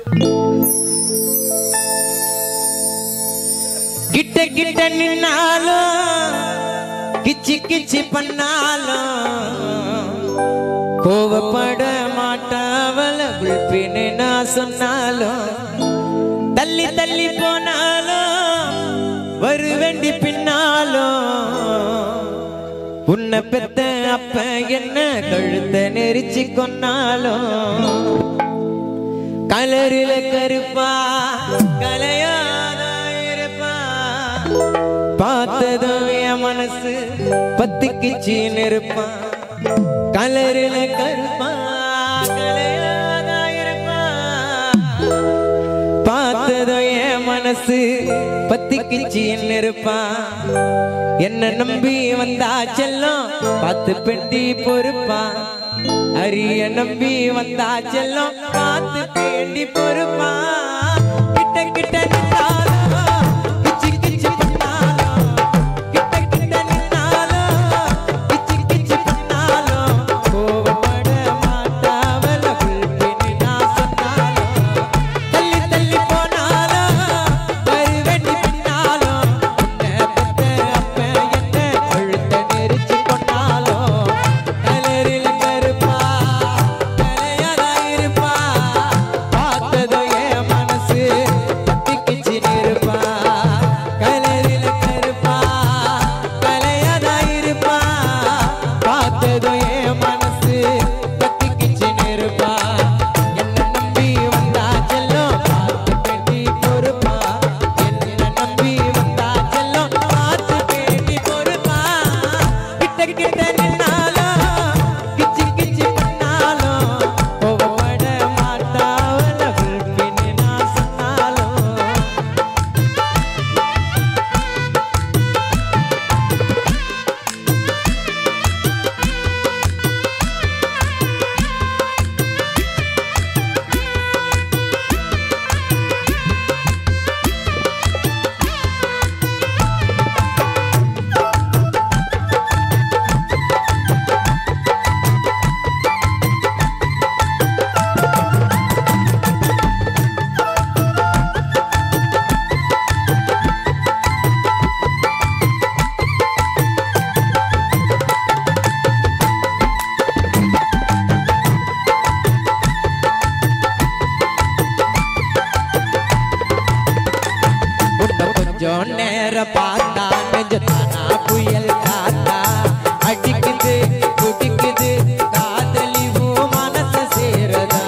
கிட்ட கிட்ட நின்னாலும் கிச்சி கிச்சி பண்ணாலும் கோவப்பட மாட்டாவல குல்பின்னு நான் சொன்னாலும் தள்ளி தள்ளி போனாலும் வருவண்டி பின்னாலும் உன்னை பெத்த அப்ப என்ன கழுத்த நெரிச்சு கொன்னாலும் கலரில கருப்பா கலையாதா இருப்பா பார்த்ததும் என் மனசு பத்திக்குச்சி நெருப்பா கலரில கருப்பா கலையாதா இருப்பா பார்த்ததும் என் மனசு பத்திக்குச்சி நெருப்பா என்ன நம்பி வந்தா செல்லம் பார்த்து பெண்டி பொறுப்பா அரிய நம்பி வந்தா செல்லம் பார்த்து பேண்டி பொறுப்பா கிட்ட கிட்ட நின்னாலும் கிச்சு கிச்சு பண்ணாலும் கிட்ட கிட்ட நின்னாலும் கிச்சு கிச்சு பண்ணாலும் கோவப்பட மாட்டாவல புல்பின்னு நான் சொன்னாலும் தள்ளி தள்ளி போனாலும் வருவெண்டி பின்னாலும் உன்னை பெத்த அப்ப என்ன அழுத்த நெரிச்சு கொண்டாலும் கலரில் கருப்பா கலையாதா இருப்பா பார்த்ததோ என் மனசு பத்திக்குச்சு நிருப்பா கலரில் கருப்பா கலையாதா இருப்பா பார்த்ததோ என் மனசு பத்திக்குச்சு நிருப்பா என்ன நம்பி வந்தா செல்லம் பார்த்து பேட்டி பொறுப்பா என்ன நம்பி வந்தா செல்லம் பார்த்து பேட்டி பொறுப்பா கிட்ட கிட்ட நின்னாலும் கிச்சு கிச்சு பண்ணாலும் கோவப்பட மாட்டாவல புல்பின்னு நான் சொன்னாலும் உன்னை கொஞ்சம் நேரம் பார்த்தா நெஞ்சத்தானா புயல் காத்தா அடிக்குது குடிக்குது காதலி உன் மனச சேரதா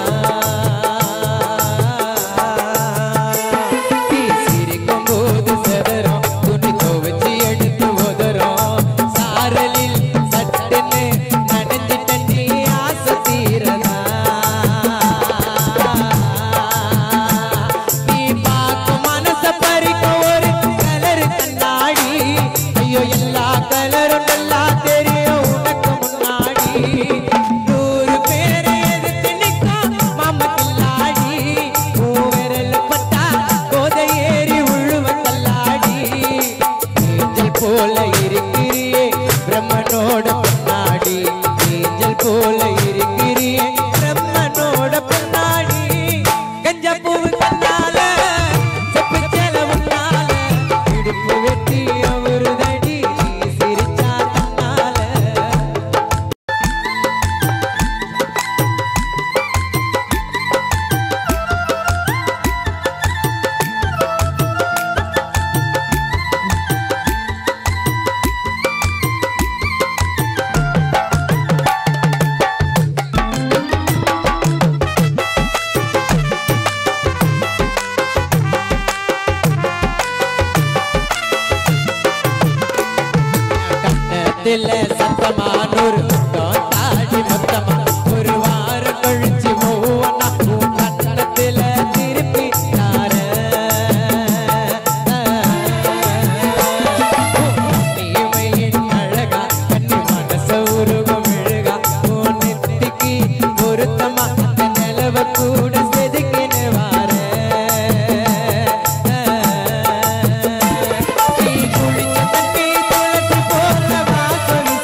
நீ சிரிக்கும் போது செதறும் துணி துவச்சி எடுத்து உதறும் சாரலில் சட்டுன்னு நனைஞ்சு தண்ணி ஆசை தீரதா நீ பார்க்கும் மனச பறிக்க ஒரு கலர் கண்ணாடி ஐயோ எல்லா கலரும் நல்லா தெரியும் உனக்கு முன்னாடி நூறு பேரை எதிர்த்து நிற்கும் மாமா கில்லாடி உன் விரல் பட்டா கோதை ஏறி உழுவ தள்ளாடி ஏஞ்சல் போல இருக்கிறியே பிரம்மனோட பொன்னாடி ஏஞ்சல் போல இருக்கிறியே பிரம்மனோட பொன்னாடி கஞ்சா பூவு கண்ணால செப்பு சேல முன்னால இடுப்பு வெட்டி அவரு தடி சிரிச்சா தன்னால கண்ணத்துல சத்தமானூர் தாடி மொத்தமா ஒரு வாரம் கழிச்சு மூவனா உன் கண்ணத்துல திருப்பி தார நீமையின் அழகா கண்ணி மனச உருகம் விழுகா உன் நெத்திக்கு பொருத்தமா அந்த நிலவ கூட செதுக்கின வார நீ குளிச்ச தண்ணி துளசி போல வாசம்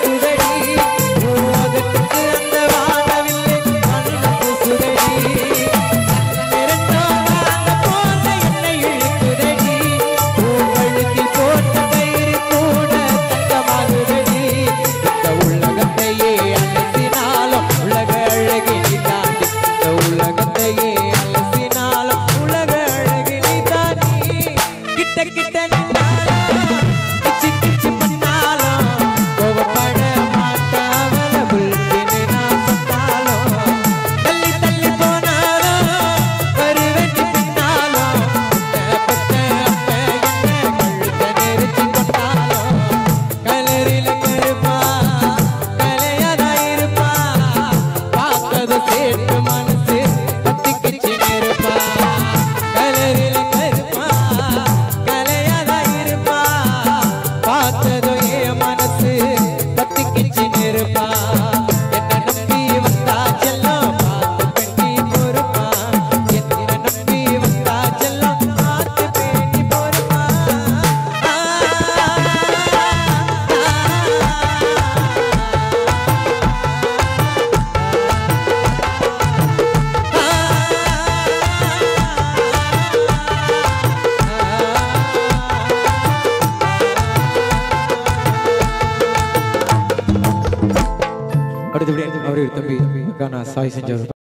கேட்டு மனசு பத்திக்கிச்சு நெருப்பா கலரில கருப்பா கலையாதா இருப்பா பார்த்ததும் என் மனசு பத்திக்கிச்சு நெருப்பா என்ன நம்பி வந்தா செல்லம் பார்த்து பெண்ணி பொறுப்பா என்ன நம்பி வந்தா செல்லம் பார்த்து பெண்ணி பொறுப்பா அடுத்தபடி அவரு தம்பி அக்கா நான் சாய் செஞ்சவர்